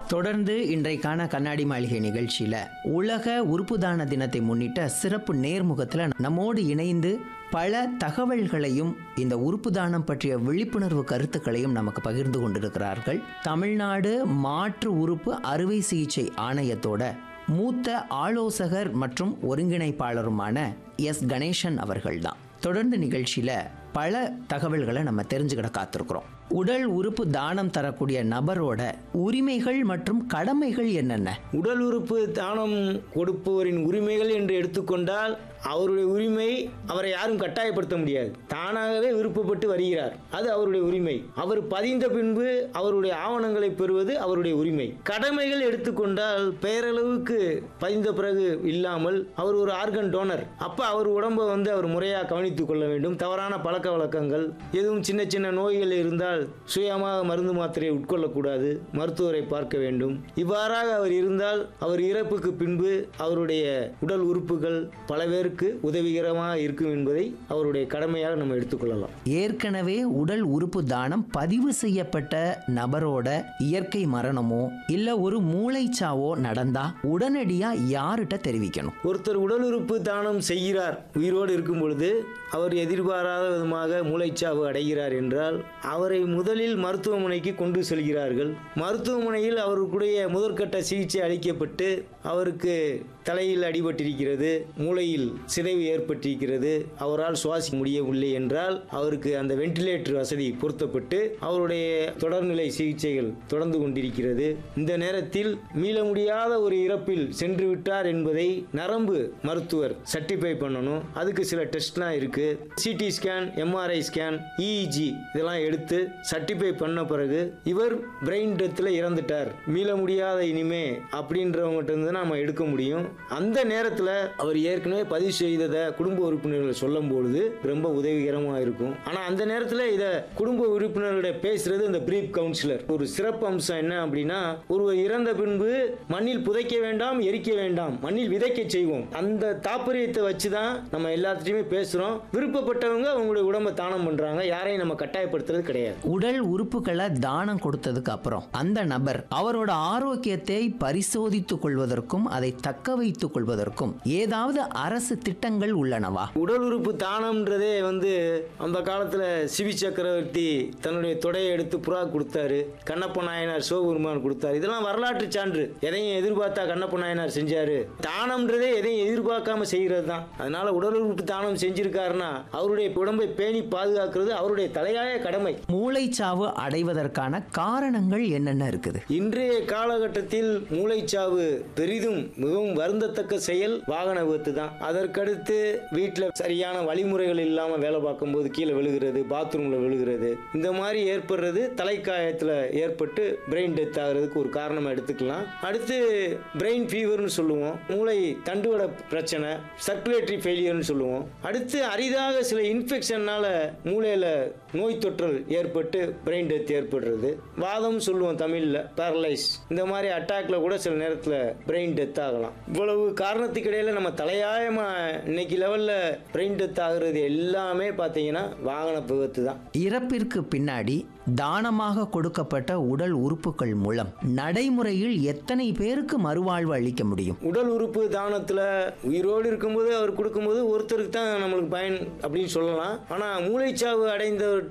தொடர்ந்து இன்றைக்கான கண்ணாடி மாளிகை நிகழ்ச்சியில உலக உறுப்பு தான தினத்தை முன்னிட்ட சிறப்பு நேர்முகத்துல நம்மோடு இணைந்து பல தகவல்களையும் இந்த உறுப்பு தானம் பற்றிய விழிப்புணர்வு கருத்துக்களையும் நமக்கு பகிர்ந்து கொண்டிருக்கிறார்கள் தமிழ்நாடு மாற்று உறுப்பு அறுவை சிகிச்சை ஆணையத்தோட மூத்த ஆலோசகர் மற்றும் ஒருங்கிணைப்பாளருமான எஸ் கணேசன் அவர்கள்தான் தொடர்ந்து நிகழ்ச்சியில பல தகவல்களை நம்ம தெரிஞ்சுக்கிட காத்திருக்கிறோம் உடல் உறுப்பு தானம் தரக்கூடிய நபரோட உரிமைகள் மற்றும் கடமைகள் என்னென்ன உடல் உறுப்பு தானம் கொடுப்பவரின் உரிமைகள் என்று எடுத்துக்கொண்டால் அவருடைய உரிமை அவரை யாரும் கட்டாயப்படுத்த முடியாது தானாகவே விருப்பப்பட்டு வருகிறார் அது அவருடைய உரிமை அவர் பதிந்த பின்பு அவருடைய ஆவணங்களை பெறுவது அவருடைய உரிமை கடமைகள் எடுத்துக்கொண்டால் பெயரளவுக்கு பதிந்த பிறகு இல்லாமல் அவர் ஒரு ஆர்கன் டோனர் அப்ப அவர் உடம்பை வந்து அவர் முறையாக கவனித்துக் கொள்ள வேண்டும் தவறான பழக்க வழக்கங்கள் எதுவும் சின்ன சின்ன நோய்கள் இருந்தால் சுயமாக மருந்து மாத்திரையை உட்கொள்ளக்கூடாது மருத்துவரை பார்க்க வேண்டும் இவ்வாறாக அவர் இருந்தால் அவர் இறப்புக்கு பின்பு அவருடைய உடல் உறுப்புகள் பல பேருக்கு உதவிகரமாக இருக்கும் என்பதை அவருடைய கடமையாக நம்ம எடுத்துக்கொள்ளலாம் ஏற்கனவே உடல் உறுப்பு தானம் பதிவு செய்யப்பட்ட நபரோட இயற்கை மரணமோ இல்ல ஒரு மூளைச்சாவோ நடந்தா உடனடியா யார்கிட்ட தெரிவிக்கணும் ஒருத்தர் உடல் உறுப்பு தானம் செய்கிறார் உயிரோடு இருக்கும் பொழுது அவர் எதிர்பாராத விதமாக மூளைச்சாவு அடைகிறார் என்றால் அவரை முதலில் மருத்துவமனைக்கு கொண்டு செல்கிறார்கள் மருத்துவமனையில் அவருக்குடைய முதற்கட்ட சிகிச்சை அளிக்கப்பட்டு அவருக்கு தலையில் அடிபட்டிருக்கிறது மூளையில் சிதைவு ஏற்பட்டிருக்கிறது அவரால் சுவாசிக்க முடியவில்லை என்றால் அவருக்கு அந்த வென்டிலேட்டர் வசதி பொருத்தப்பட்டு அவருடைய தொடர்நிலை சிகிச்சைகள் தொடர்ந்து கொண்டிருக்கிறது இந்த நேரத்தில் மீள முடியாத ஒரு இறப்பில் சென்று விட்டார் என்பதை நரம்பு மருத்துவர் சர்டிஃபை பண்ணணும் அதுக்கு சில டெஸ்ட்லாம் இருக்கு CT scan MRI scan EEG இதெல்லாம் எடுத்து சர்டிஃபை பண்ண பிறகு இவர் பிரெயின் டெத்தில் இறந்துட்டார் மீள முடியாத இனிமே அப்படின்றவங்ககிட்ட இருந்து நம்ம எடுக்க முடியும் அந்த நேரத்தில் அவர் ஏற்கனவே பதிவு செய்ததை குடும்ப உறுப்பினர்கள் சொல்லும் பொழுது ரொம்ப உதவிகரமாக இருக்கும் ஆனால் அந்த நேரத்தில் இதை குடும்ப உறுப்பினர்களிட பேசுறது இந்த பிரீப் கவுன்சிலர் ஒரு சிறப்பு அம்சம் என்ன அப்படின்னா ஒருவர் இறந்த பின்பு மண்ணில் புதைக்க வேண்டாம் எரிக்க வேண்டாம் மண்ணில் விதைக்க செய்வோம் அந்த தாற்பயத்தை வச்சு தான் நம்ம எல்லாத்துட்டையுமே பேசுகிறோம் விருப்பப்பட்டவங்க அவங்களுடைய உடம்பை தானம் பண்ணுறாங்க யாரையும் நம்ம கட்டாயப்படுத்துறது கிடையாது உடல் உறுப்புகளை தானம் கொடுத்ததுக்கு அப்புறம் அந்த நபர் அவரோட ஆரோக்கியத்தை பரிசோதித்துக் கொள்வதற்கும் அதை தக்க வைத்துக் கொள்வதற்கும் ஏதாவது அரசு திட்டங்கள் உள்ளனவா உடல் உறுப்பு தானம்ன்றதே வந்து அந்த காலத்தில் சிவி சக்கரவர்த்தி தன்னுடைய தொடையை எடுத்து புறா கொடுத்தாரு கண்ணப்ப நாயனார் சிவபெருமான் கொடுத்தாரு இதெல்லாம் வரலாற்று சான்று எதையும் எதிர்பார்த்தா கண்ணப்ப நாயனார் செஞ்சாரு தானம்ன்றதே எதையும் எதிர்பார்க்காம செய்கிறது தான் அதனால உடல் உறுப்பு தானம் செஞ்சிருக்காருன்னா அவருடைய உடம்பை பேணி பாதுகாக்கிறது அவருடைய தலையாய கடமை மூளைச்சாவு அடைவதற்கான காரணங்கள் என்னென்ன இருக்குது இன்றைய காலகட்டத்தில் மூளைச்சாவு பெரிதும் மிகவும் வருந்தத்தக்க செயல் வாகன விபத்து தான் அதற்கடுத்து வீட்டில் சரியான வழிமுறைகள் இல்லாமல் வேலை பார்க்கும்போது கீழே விழுகிறது பாத்ரூமில் விழுகிறது இந்த மாதிரி ஏற்படுறது தலைக்காயத்தில் ஏற்பட்டு பிரெயின் டெத் ஆகிறதுக்கு ஒரு காரணமாக எடுத்துக்கலாம் அடுத்து பிரெயின் ஃபீவர்னு சொல்லுவோம் மூளை தண்டுவட பிரச்சனை சர்க்குலேட்டரி ஃபெயிலியர்னு சொல்லுவோம் அடுத்து அரிதாக சில இன்ஃபெக்ஷன்னால மூளையில் நோய் தொற்றல் ஏற்பட்டு பிரெயின் டெத் ஏற்படுறது வாதம் சொல்லுவோம் தமிழில் பேரலைஸ் இந்த மாதிரி அட்டாக்ல கூட சில நேரத்தில் பிரெயின் டெத் ஆகலாம் இவ்வளவு காரணத்துக்கு இடையில நம்ம தலையாயமாக இன்னைக்கு லெவலில் பிரெயின் டெத் ஆகுறது எல்லாமே பார்த்தீங்கன்னா வாகன விபத்து தான் இறப்பிற்கு பின்னாடி தானமாக கொடுக்கப்பட்ட உடல் உறுப்புகள் மூலம் நடைமுறையில் எத்தனை பேருக்கு மறுவாழ்வு அளிக்க முடியும் உடல் உறுப்பு தானத்தில் உயிரோடு இருக்கும்போது அவர் கொடுக்கும்போது ஒருத்தருக்கு தான் நம்மளுக்கு பயன் அப்படின்னு சொல்லலாம் ஆனால் மூளைச்சாவு அடைந்தவர்கிட்ட